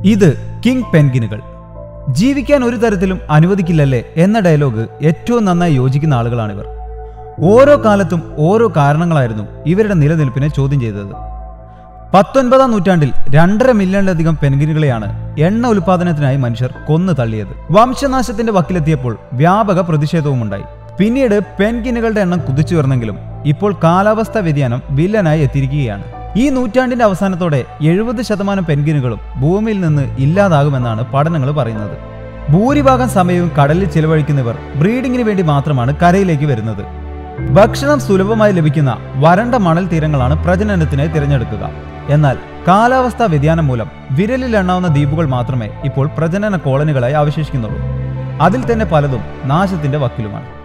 ഇത് കിങ് പെൻഗിനുകൾ ജീവിക്കാൻ ഒരു തരത്തിലും അനുവദിക്കില്ലല്ലേ എന്ന ഡയലോഗ് ഏറ്റവും നന്നായി യോജിക്കുന്ന ആളുകളാണിവർ ഓരോ കാലത്തും ഓരോ കാരണങ്ങളായിരുന്നു ഇവരുടെ നിലനിൽപ്പിനെ ചോദ്യം ചെയ്തത് പത്തൊൻപതാം നൂറ്റാണ്ടിൽ രണ്ടര മില്യണിലധികം പെൻഗിനുകളെയാണ് എണ്ണ ഉൽപാദനത്തിനായി മനുഷ്യർ കൊന്നു തള്ളിയത് വംശനാശത്തിന്റെ വക്കിലെത്തിയപ്പോൾ വ്യാപക പ്രതിഷേധവുമുണ്ടായി പിന്നീട് പെൻഗിനുകളുടെ എണ്ണം കുതിച്ചുയർന്നെങ്കിലും ഇപ്പോൾ കാലാവസ്ഥാ വ്യതിയാനം വില്ലനായി എത്തിയിരിക്കുകയാണ് ഈ നൂറ്റാണ്ടിന്റെ അവസാനത്തോടെ എഴുപത് ശതമാനം പെൻഗിനുകളും ഭൂമിയിൽ നിന്ന് ഇല്ലാതാകുമെന്നാണ് പഠനങ്ങൾ പറയുന്നത് ഭൂരിഭാഗം സമയവും കടലിൽ ചിലവഴിക്കുന്നവർ ബ്രീഡിങ്ങിന് വേണ്ടി മാത്രമാണ് കരയിലേക്ക് വരുന്നത് ഭക്ഷണം സുലഭമായി ലഭിക്കുന്ന വരണ്ട മണൽ തീരങ്ങളാണ് പ്രജനനത്തിനായി തിരഞ്ഞെടുക്കുക എന്നാൽ കാലാവസ്ഥാ വ്യതിയാനം മൂലം വിരലിൽ എണ്ണാവുന്ന ദ്വീപുകൾ മാത്രമേ ഇപ്പോൾ പ്രജനന കോളനികളായി അവശേഷിക്കുന്നുള്ളൂ അതിൽ തന്നെ പലതും നാശത്തിന്റെ വക്കിലുമാണ്